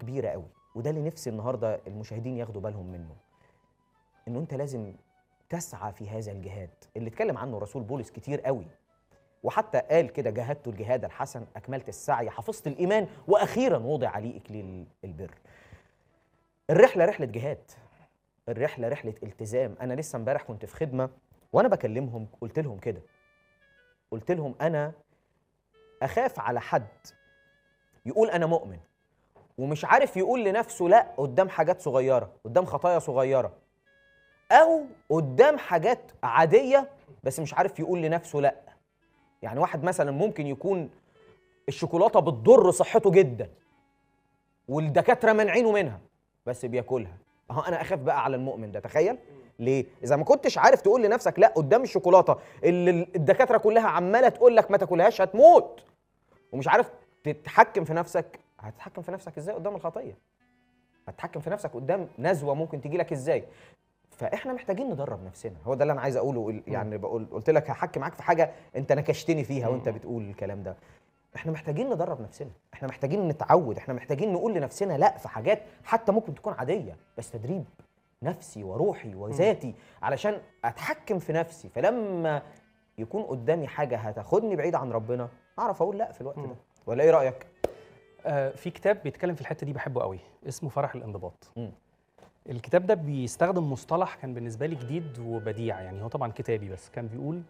كبيره قوي وده اللي نفسي النهارده المشاهدين ياخدوا بالهم منه انه انت لازم تسعى في هذا الجهاد اللي اتكلم عنه رسول بولس كتير قوي وحتى قال كده جاهدت الجهاد الحسن اكملت السعي حفظت الايمان واخيرا وضع لي اكليل البر الرحله رحله جهاد الرحله رحله التزام انا لسه امبارح كنت في خدمه وانا بكلمهم قلت لهم كده قلت لهم انا اخاف على حد يقول انا مؤمن ومش عارف يقول لنفسه لا قدام حاجات صغيره قدام خطايا صغيره او قدام حاجات عاديه بس مش عارف يقول لنفسه لا يعني واحد مثلا ممكن يكون الشوكولاته بتضر صحته جدا والدكاتره مانعينه منها بس بياكلها اهو انا اخاف بقى على المؤمن ده تخيل ليه اذا ما كنتش عارف تقول لنفسك لا قدام الشوكولاته اللي الدكاتره كلها عماله تقول لك ما تاكلهاش هتموت ومش عارف تتحكم في نفسك هتتحكم في نفسك ازاي قدام الخطيه هتتحكم في نفسك قدام نزوه ممكن تجي لك ازاي فاحنا محتاجين ندرب نفسنا هو ده اللي انا عايز اقوله يعني بقول قلت لك هحكي معاك في حاجه انت نكشتني فيها وانت بتقول الكلام ده احنا محتاجين ندرب نفسنا احنا محتاجين نتعود احنا محتاجين نقول لنفسنا لا في حاجات حتى ممكن تكون عاديه بس تدريب نفسي وروحي وذاتي علشان اتحكم في نفسي فلما يكون قدامي حاجه هتاخدني بعيد عن ربنا اعرف اقول لا في الوقت ده ولا ايه رايك آه في كتاب بيتكلم في الحته دي بحبه قوي اسمه فرح الانضباط مم. الكتاب ده بيستخدم مصطلح كان بالنسبه لي جديد وبديع يعني هو طبعا كتابي بس كان بيقول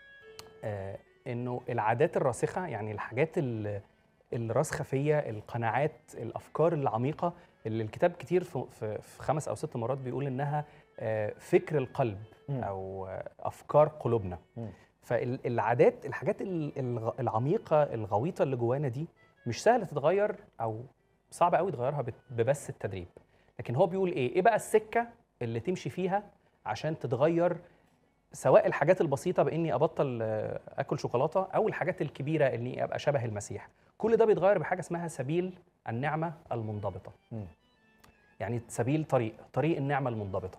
آه انه العادات الراسخه يعني الحاجات ال- الراسخه فيا القناعات الافكار العميقه اللي الكتاب كتير في, في, في خمس او ست مرات بيقول انها آه فكر القلب مم. او آه افكار قلوبنا مم. فالعادات الحاجات ال- الغ- العميقه الغويطه اللي جوانا دي مش سهله تتغير او صعب قوي تغيرها بت- ببس التدريب لكن هو بيقول ايه ايه بقى السكه اللي تمشي فيها عشان تتغير سواء الحاجات البسيطه باني ابطل آه، اكل شوكولاته او الحاجات الكبيره اني ابقى شبه المسيح كل ده بيتغير بحاجه اسمها سبيل النعمه المنضبطه مم. يعني سبيل طريق طريق النعمه المنضبطه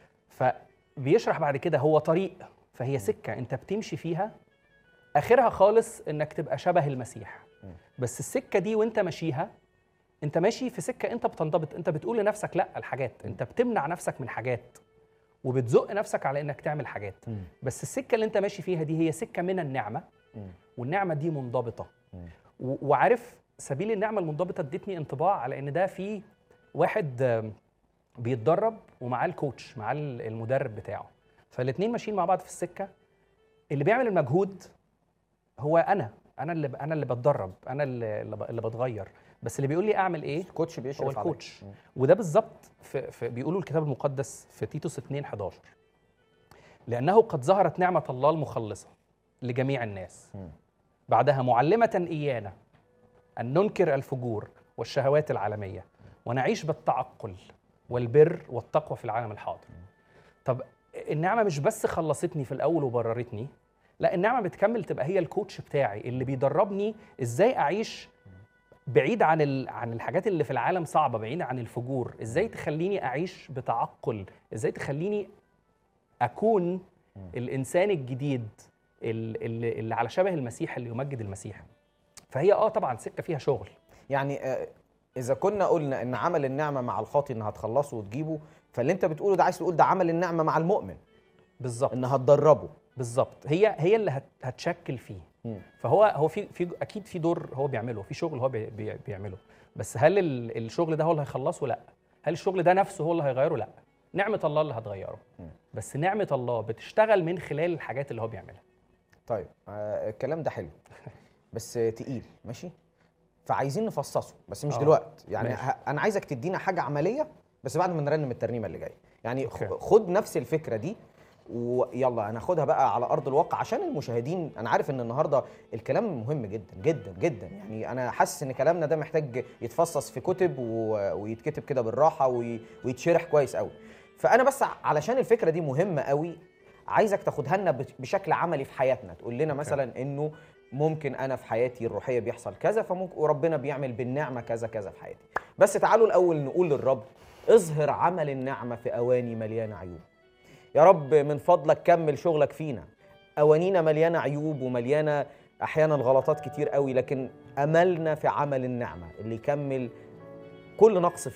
فبيشرح بعد كده هو طريق فهي سكه انت بتمشي فيها اخرها خالص انك تبقى شبه المسيح مم. بس السكه دي وانت ماشيها انت ماشي في سكه انت بتنضبط انت بتقول لنفسك لا الحاجات انت بتمنع نفسك من حاجات وبتزق نفسك على انك تعمل حاجات مم. بس السكه اللي انت ماشي فيها دي هي سكه من النعمه مم. والنعمه دي منضبطه مم. و- وعارف سبيل النعمه المنضبطه ادتني انطباع على ان ده في واحد آم، بيتدرب ومعاه الكوتش معاه ال- المدرب بتاعه فالاثنين ماشيين مع بعض في السكه اللي بيعمل المجهود هو انا انا اللي ب- انا اللي بتدرب انا اللي اللي ب- اللي بتغير بس اللي بيقول لي اعمل ايه الكوتش بيشرف هو عليك. الكوتش مم. وده بالظبط في, في بيقولوا الكتاب المقدس في تيتوس 2 11 لانه قد ظهرت نعمه الله المخلصه لجميع الناس مم. بعدها معلمه ايانا ان ننكر الفجور والشهوات العالميه ونعيش بالتعقل والبر والتقوى في العالم الحاضر طب النعمه مش بس خلصتني في الاول وبررتني لا النعمه بتكمل تبقى هي الكوتش بتاعي اللي بيدربني ازاي اعيش بعيد عن ال... عن الحاجات اللي في العالم صعبه بعيد عن الفجور ازاي تخليني اعيش بتعقل ازاي تخليني اكون الانسان الجديد ال- اللي, اللي على شبه المسيح اللي يمجد المسيح فهي اه طبعا سكه فيها شغل يعني آه، اذا كنا قلنا ان عمل النعمه مع الخاطي انها تخلصه وتجيبه فاللي انت بتقوله ده عايز تقول ده عمل النعمه مع المؤمن بالظبط انها تدربه بالظبط هي هي اللي هت... هتشكل فيه مم. فهو هو في في اكيد في دور هو بيعمله في شغل هو بي بي بيعمله بس هل ال- الشغل ده هو اللي هيخلصه لا هل الشغل ده نفسه هو اللي هيغيره لا نعمه الله اللي هتغيره مم. بس نعمه الله بتشتغل من خلال الحاجات اللي هو بيعملها طيب آه الكلام ده حلو بس آه، تقيل ماشي فعايزين نفصصه بس مش آه، دلوقتي يعني ماشي. ه- انا عايزك تدينا حاجه عمليه بس بعد ما نرنم الترنيمه اللي جايه يعني خ- أوكي. خد نفس الفكره دي ويلا هناخدها بقى على ارض الواقع عشان المشاهدين انا عارف ان النهارده الكلام مهم جدا جدا جدا يعني انا حاسس ان كلامنا ده محتاج يتفصص في كتب و- ويتكتب كده بالراحه وي- ويتشرح كويس قوي فانا بس علشان الفكره دي مهمه قوي عايزك تاخدها لنا بش- بشكل عملي في حياتنا تقول لنا مثلا انه ممكن انا في حياتي الروحيه بيحصل كذا فممكن وربنا بيعمل بالنعمه كذا كذا في حياتي بس تعالوا الاول نقول للرب اظهر عمل النعمه في اواني مليانه عيوب يا رب من فضلك كمل شغلك فينا اوانينا مليانه عيوب ومليانه احيانا غلطات كتير قوي لكن املنا في عمل النعمه اللي يكمل كل نقص